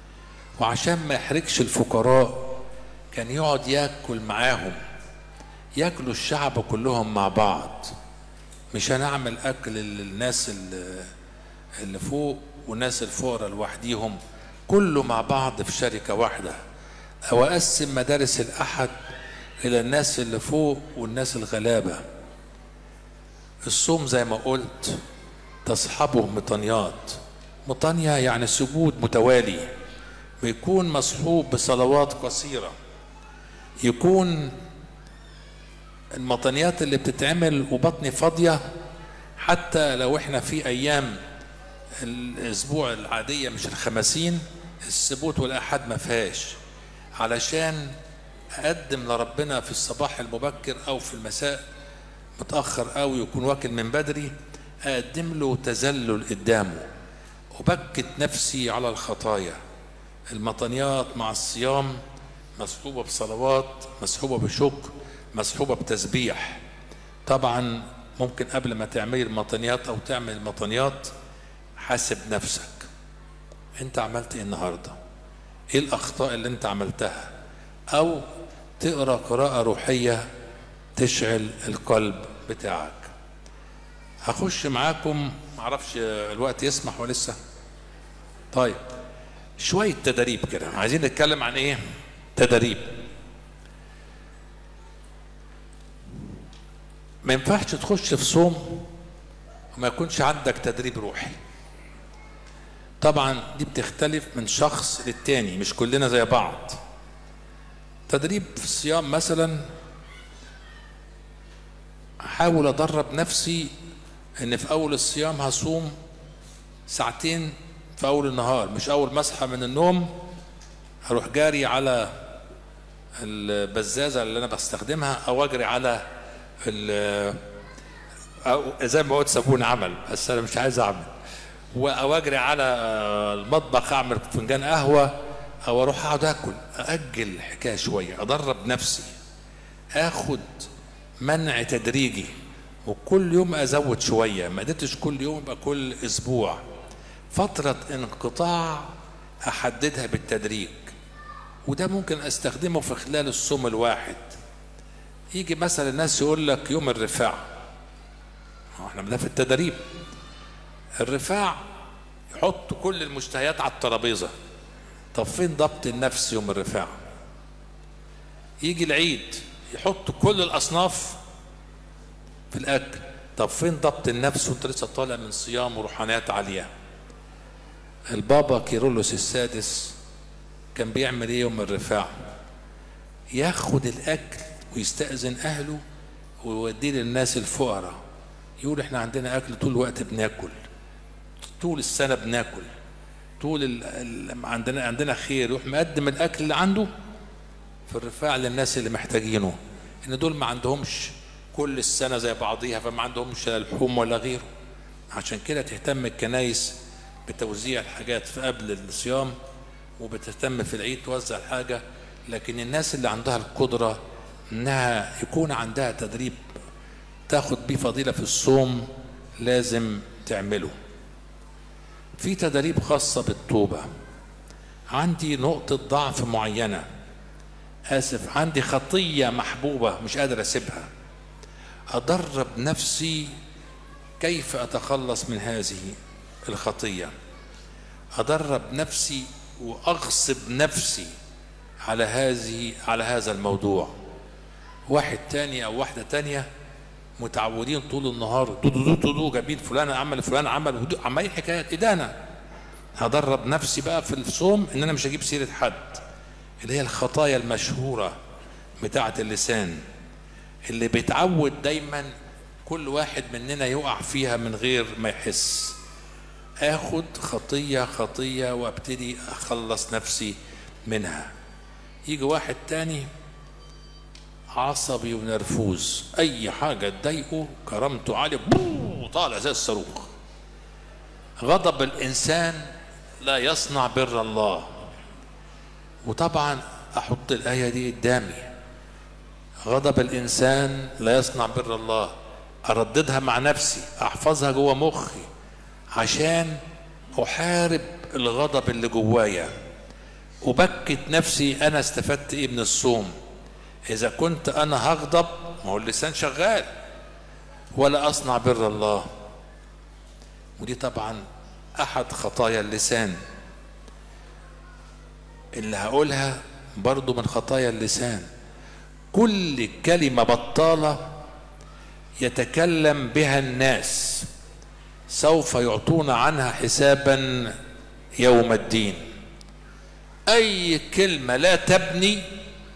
وعشان ما يحرجش الفقراء كان يقعد ياكل معاهم ياكلوا الشعب كلهم مع بعض مش هنعمل اكل للناس اللي, اللي فوق والناس الفقراء لوحديهم كله مع بعض في شركة واحدة أو أقسم مدارس الأحد إلى الناس اللي فوق والناس الغلابة الصوم زي ما قلت تصحبه مطنيات مطانية يعني سجود متوالي ويكون مصحوب بصلوات قصيرة يكون المطنيات اللي بتتعمل وبطني فاضية حتى لو احنا في أيام الأسبوع العادية مش الخمسين السبوت والأحد ما فيهاش علشان أقدم لربنا في الصباح المبكر أو في المساء متأخر قوي يكون واكل من بدري أقدم له تذلل قدامه وبكت نفسي على الخطايا المطنيات مع الصيام مصحوبة بصلوات مصحوبة بشكر مصحوبة بتسبيح طبعا ممكن قبل ما تعملي المطنيات أو تعمل المطنيات حاسب نفسك انت عملت ايه النهارده ايه الاخطاء اللي انت عملتها او تقرا قراءه روحيه تشعل القلب بتاعك هخش معاكم معرفش الوقت يسمح ولا لسه طيب شويه تدريب كده عايزين نتكلم عن ايه تدريب ما ينفعش تخش في صوم وما يكونش عندك تدريب روحي طبعا دي بتختلف من شخص للتاني مش كلنا زي بعض تدريب في الصيام مثلا احاول ادرب نفسي ان في اول الصيام هصوم ساعتين في اول النهار مش اول ما اصحى من النوم هروح جاري على البزازه اللي انا بستخدمها او اجري على او زي ما قلت صابون عمل بس انا مش عايز اعمل او اجري على المطبخ اعمل فنجان قهوه او اروح اقعد اكل ااجل الحكايه شويه ادرب نفسي اخد منع تدريجي وكل يوم ازود شويه ما قدرتش كل يوم يبقى كل اسبوع فتره انقطاع احددها بالتدريج وده ممكن استخدمه في خلال الصوم الواحد يجي مثلا الناس يقول لك يوم الرفاع احنا ده في التدريب الرفاع يحط كل المشتهيات على الترابيزه طب فين ضبط النفس يوم الرفاع يجي العيد يحط كل الاصناف في الاكل طب فين ضبط النفس وانت لسه طالع من صيام وروحانيات عاليه البابا كيرلس السادس كان بيعمل ايه يوم الرفاع ياخد الاكل ويستأذن اهله ويوديه للناس الفقراء يقول احنا عندنا اكل طول الوقت بناكل طول السنه بناكل طول ال... ال... عندنا عندنا خير يروح مقدم الاكل اللي عنده في الرفاع للناس اللي محتاجينه ان دول ما عندهمش كل السنه زي بعضيها فما عندهمش لا لحوم ولا غيره عشان كده تهتم الكنايس بتوزيع الحاجات في قبل الصيام وبتهتم في العيد توزع الحاجه لكن الناس اللي عندها القدره انها يكون عندها تدريب تاخد بيه فضيله في الصوم لازم تعمله في تدريب خاصة بالتوبة عندي نقطة ضعف معينة آسف عندي خطية محبوبة مش قادر أسيبها أدرب نفسي كيف أتخلص من هذه الخطية أدرب نفسي وأغصب نفسي على هذه على هذا الموضوع واحد تاني أو واحدة تانية متعودين طول النهار دو دو دو دو, دو جايبين فلان عمل فلان عمل عمالين حكايات ادانه هدرب نفسي بقى في الصوم ان انا مش هجيب سيره حد اللي هي الخطايا المشهوره بتاعه اللسان اللي بيتعود دايما كل واحد مننا يقع فيها من غير ما يحس اخد خطيه خطيه وابتدي اخلص نفسي منها يجي واحد تاني عصبي ونرفوز اي حاجه تضايقه كرامته عاليه طالع زي الصاروخ غضب الانسان لا يصنع بر الله وطبعا احط الايه دي قدامي غضب الانسان لا يصنع بر الله ارددها مع نفسي احفظها جوه مخي عشان احارب الغضب اللي جوايا وبكت نفسي انا استفدت ايه من الصوم إذا كنت أنا هغضب ما هو اللسان شغال ولا أصنع بر الله ودي طبعا أحد خطايا اللسان اللي هقولها برضو من خطايا اللسان كل كلمة بطالة يتكلم بها الناس سوف يعطون عنها حسابا يوم الدين اي كلمة لا تبني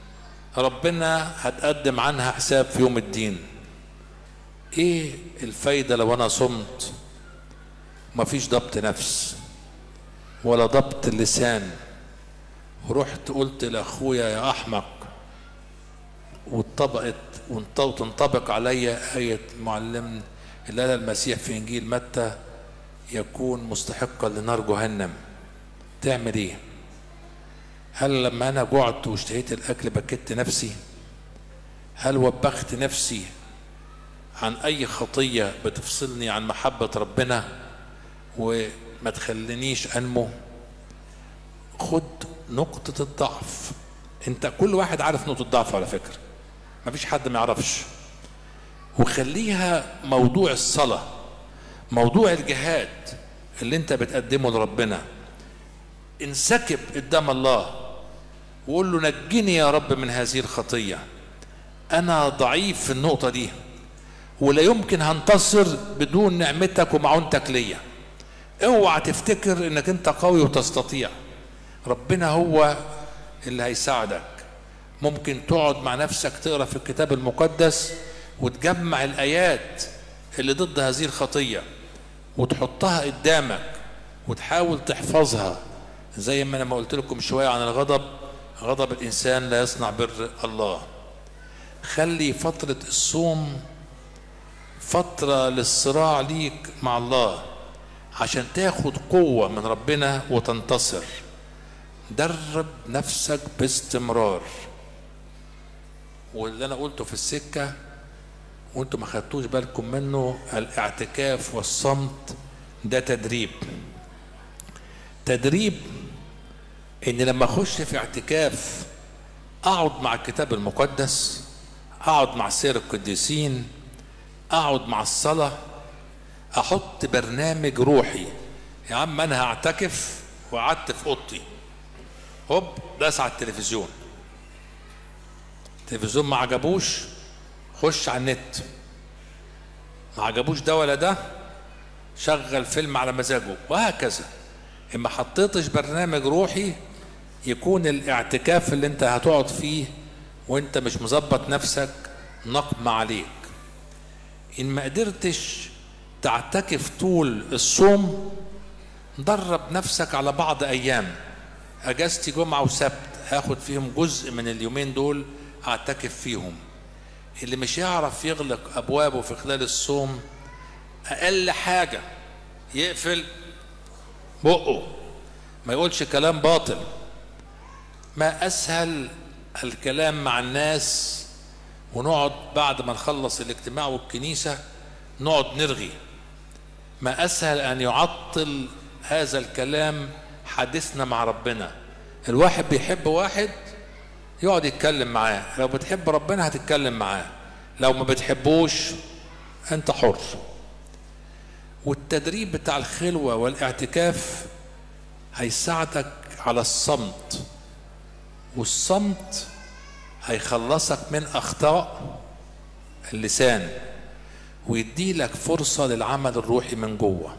ربنا هتقدم عنها حساب في يوم الدين ايه الفايدة لو انا صمت مفيش ضبط نفس ولا ضبط اللسان ورحت قلت لاخويا يا احمق واتطبقت وتنطبق علي آية معلم اللي قال المسيح في إنجيل متى يكون مستحقا لنار جهنم تعمل إيه؟ هل لما أنا جعت واشتهيت الأكل بكت نفسي؟ هل وبخت نفسي عن أي خطية بتفصلني عن محبة ربنا وما تخلينيش أنمو؟ خد نقطة الضعف انت كل واحد عارف نقطة ضعفه على فكرة مفيش حد ما يعرفش وخليها موضوع الصلاة موضوع الجهاد اللي انت بتقدمه لربنا انسكب قدام الله وقول له نجني يا رب من هذه الخطية انا ضعيف في النقطة دي ولا يمكن هنتصر بدون نعمتك ومعونتك ليا اوعى تفتكر انك انت قوي وتستطيع ربنا هو اللي هيساعدك ممكن تقعد مع نفسك تقرا في الكتاب المقدس وتجمع الايات اللي ضد هذه الخطيه وتحطها قدامك وتحاول تحفظها زي ما انا ما قلت لكم شويه عن الغضب غضب الانسان لا يصنع بر الله خلي فتره الصوم فتره للصراع ليك مع الله عشان تاخد قوه من ربنا وتنتصر درب نفسك باستمرار واللي انا قلته في السكه وانتم ما خدتوش بالكم منه الاعتكاف والصمت ده تدريب تدريب ان لما اخش في اعتكاف اقعد مع الكتاب المقدس اقعد مع سير القديسين اقعد مع الصلاه احط برنامج روحي يا عم انا هعتكف وقعدت في اوضتي هوب داس على التلفزيون التلفزيون ما عجبوش خش على النت ما عجبوش ده ولا ده شغل فيلم على مزاجه وهكذا اما حطيتش برنامج روحي يكون الاعتكاف اللي انت هتقعد فيه وانت مش مظبط نفسك نقم عليك ان ما قدرتش تعتكف طول الصوم درب نفسك على بعض ايام اجازتي جمعه وسبت هاخد فيهم جزء من اليومين دول اعتكف فيهم اللي مش يعرف يغلق ابوابه في خلال الصوم اقل حاجه يقفل بقه ما يقولش كلام باطل ما اسهل الكلام مع الناس ونقعد بعد ما نخلص الاجتماع والكنيسه نقعد نرغي ما اسهل ان يعطل هذا الكلام حديثنا مع ربنا الواحد بيحب واحد يقعد يتكلم معاه لو بتحب ربنا هتتكلم معاه لو ما بتحبوش انت حر والتدريب بتاع الخلوة والاعتكاف هيساعدك على الصمت والصمت هيخلصك من أخطاء اللسان ويديلك فرصة للعمل الروحي من جوه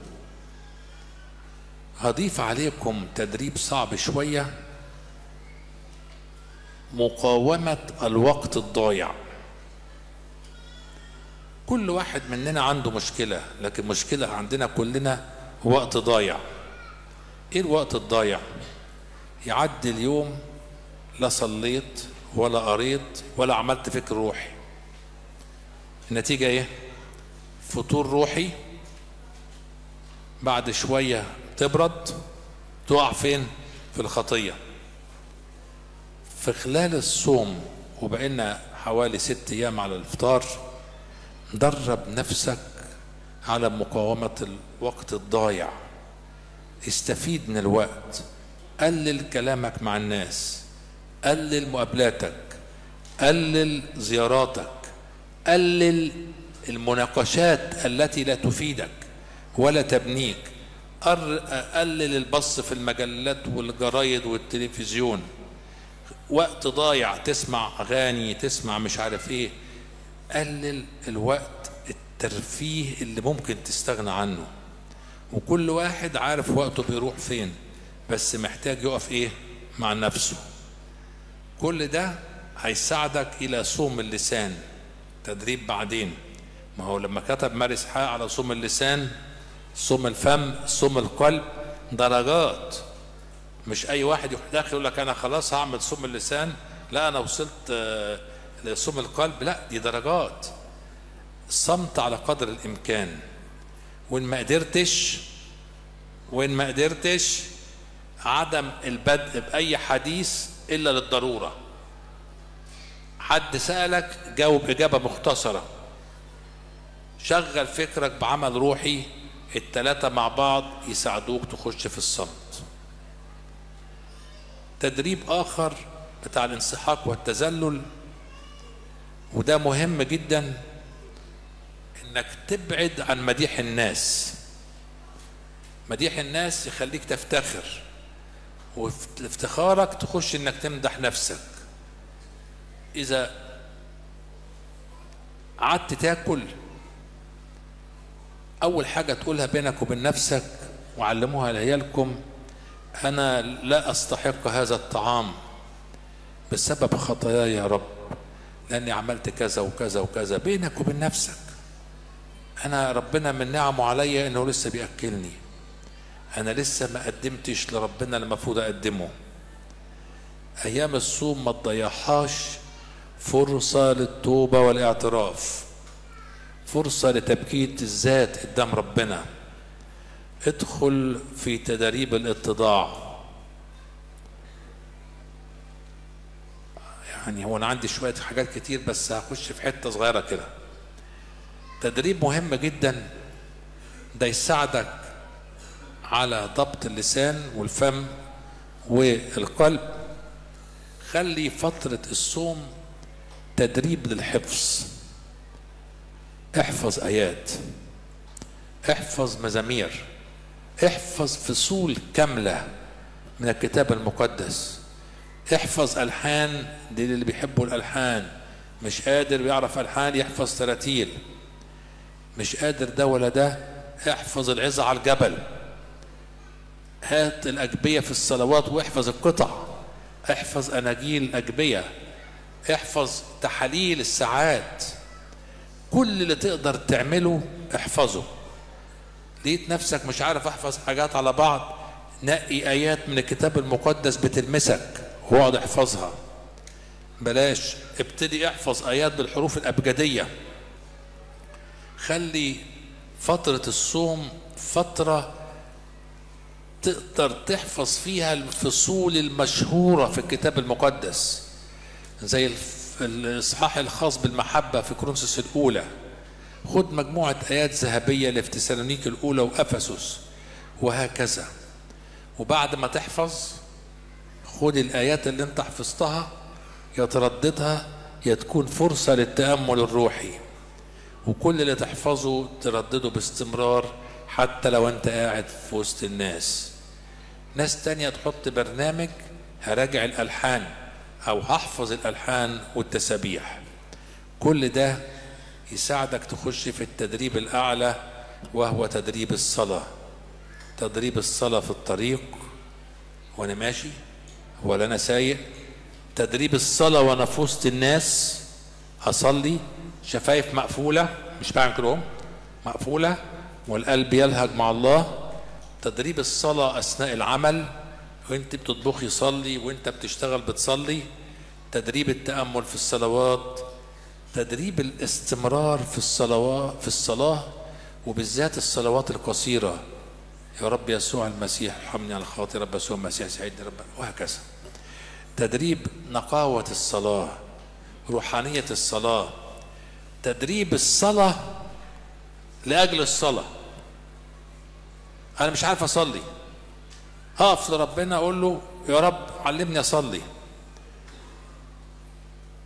هضيف عليكم تدريب صعب شويه مقاومة الوقت الضايع كل واحد مننا عنده مشكلة لكن مشكلة عندنا كلنا وقت ضايع ايه الوقت الضايع يعدي اليوم لا صليت ولا قريت ولا عملت فكر روحي النتيجة ايه فطور روحي بعد شوية تبرد تقع فين في الخطيه في خلال الصوم وبقينا حوالي ست ايام على الافطار درب نفسك على مقاومة الوقت الضايع استفيد من الوقت قلل كلامك مع الناس قلل مقابلاتك قلل زياراتك قلل المناقشات التي لا تفيدك ولا تبنيك قر- قلل البص في المجلات والجرايد والتلفزيون وقت ضايع تسمع اغاني تسمع مش عارف ايه قلل الوقت الترفيه اللي ممكن تستغنى عنه وكل واحد عارف وقته بيروح فين بس محتاج يقف ايه مع نفسه كل ده هيساعدك الى صوم اللسان تدريب بعدين ما هو لما كتب ماري اسحاق على صوم اللسان صوم الفم صوم القلب درجات مش اي واحد يروح داخل يقول لك انا خلاص هعمل صوم اللسان لا انا وصلت آه، لصوم القلب لا دي درجات الصمت على قدر الامكان وان ما قدرتش وان ما قدرتش عدم البدء باي حديث الا للضروره حد سالك جاوب اجابه مختصره شغل فكرك بعمل روحي التلاتة مع بعض يساعدوك تخش في الصمت تدريب آخر بتاع الانسحاق والتذلل وده مهم جدا انك تبعد عن مديح الناس مديح الناس يخليك تفتخر وفي افتخارك تخش انك تمدح نفسك اذا قعدت تاكل اول حاجه تقولها بينك وبين نفسك وعلموها لعيالكم انا لا استحق هذا الطعام بسبب خطاياي يا رب لاني عملت كذا وكذا وكذا بينك وبين نفسك انا ربنا من نعمه عليا انه لسه بياكلني انا لسه ما قدمتش لربنا اللي المفروض اقدمه ايام الصوم ما تضيعهاش فرصه للتوبه والاعتراف فرصه لتبكيت الذات قدام ربنا ادخل في تدريب الاتضاع يعني هو انا عندي شويه حاجات كتير بس هخش في حته صغيره كده تدريب مهم جدا ده يساعدك على ضبط اللسان والفم والقلب خلي فترة الصوم تدريب للحفظ احفظ آيات احفظ مزامير احفظ فصول كاملة من الكتاب المقدس احفظ ألحان دي اللي بيحبوا الألحان مش قادر بيعرف ألحان يحفظ تراتيل مش قادر ده ولا ده احفظ العظة على الجبل هات الأجبية في الصلوات واحفظ القطع احفظ أناجيل أجبية احفظ تحاليل الساعات كل اللي تقدر تعمله احفظه لقيت نفسك مش عارف احفظ حاجات على بعض نقي ايات من الكتاب المقدس بتلمسك واقعد احفظها بلاش ابتدي احفظ ايات بالحروف الابجديه خلي فتره الصوم فتره تقدر تحفظ فيها الفصول المشهوره في الكتاب المقدس زي الف- الاصحاح الخاص بالمحبه في كورنثوس الاولى خد مجموعه ايات ذهبيه لفتسالونيك الاولى وافسس وهكذا وبعد ما تحفظ خد الايات اللي انت حفظتها يا ترددها يا تكون فرصه للتامل الروحي وكل اللي تحفظه تردده باستمرار حتى لو انت قاعد في وسط الناس ناس تانية تحط برنامج هراجع الألحان أو هحفظ الألحان والتسابيح كل ده يساعدك تخش في التدريب الأعلى وهو تدريب الصلاة تدريب الصلاة في الطريق وأنا ماشي ولا أنا سايق تدريب الصلاة وأنا في وسط الناس أصلي شفايف مقفولة مش بعمل كده أهو، مقفولة والقلب يلهج مع الله تدريب الصلاة أثناء العمل وانت بتطبخي صلي وانت بتشتغل بتصلي تدريب التأمل في الصلوات تدريب الاستمرار في الصلوات في الصلاة وبالذات الصلوات القصيرة يا رب يسوع المسيح ارحمني على خاطر رب يسوع المسيح سعيدني رب وهكذا تدريب نقاوة الصلاة روحانية الصلاة تدريب الصلاة لأجل الصلاة أنا مش عارف أصلي هقف لربنا أقول له يا رب علمني أصلي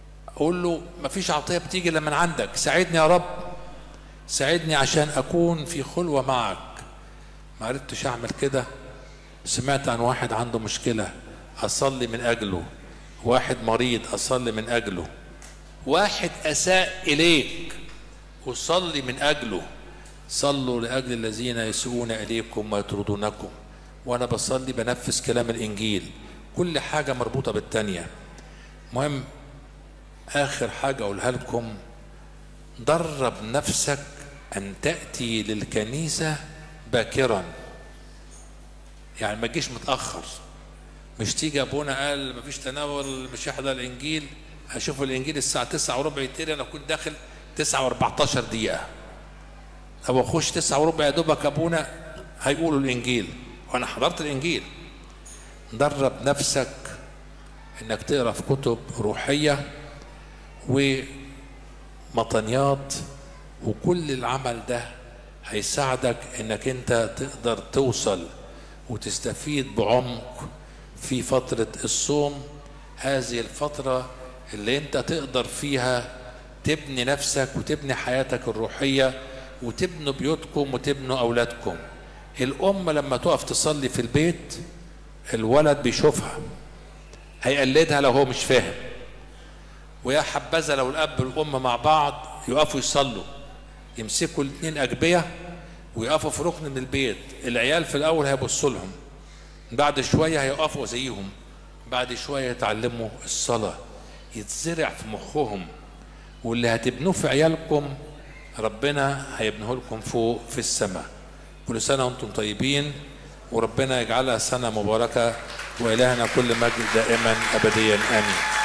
اقول له مفيش عطيه بتيجي الا من عندك ساعدني يا رب ساعدني عشان اكون في خلوه معك ما عرفتش اعمل كده سمعت عن واحد عنده مشكله اصلي من اجله واحد مريض اصلي من اجله واحد اساء اليك اصلي من اجله صلوا لاجل الذين يسوءون اليكم ويطردونكم وانا بصلي بنفذ كلام الانجيل كل حاجه مربوطه بالتانيه مهم اخر حاجه اقولها لكم درب نفسك ان تاتي للكنيسه باكرا يعني ما تجيش متاخر مش تيجي ابونا قال مفيش تناول مش هيحضر الانجيل هشوف الانجيل الساعه 9 وربع يتري انا كنت داخل 9 و14 دقيقه او اخش 9 وربع يا دوبك ابونا هيقولوا الانجيل وانا حضرت الانجيل درب نفسك انك تقرا في كتب روحيه ومطنيات وكل العمل ده هيساعدك انك انت تقدر توصل وتستفيد بعمق في فترة الصوم هذه الفترة اللي انت تقدر فيها تبني نفسك وتبني حياتك الروحية وتبنوا بيوتكم وتبنوا أولادكم الأم لما تقف تصلي في البيت الولد بيشوفها هيقلدها لو هو مش فاهم ويا حبذا لو الأب والأم مع بعض يقفوا يصلوا يمسكوا الاثنين أجبية ويقفوا في ركن من البيت العيال في الأول هيبصوا لهم بعد شوية هيقفوا زيهم بعد شوية يتعلموا الصلاة يتزرع في مخهم واللي هتبنوه في عيالكم ربنا هيبنيه لكم فوق في السماء كل سنة وانتم طيبين وربنا يجعلها سنة مباركة وإلهنا كل مجد دائما أبديا آمين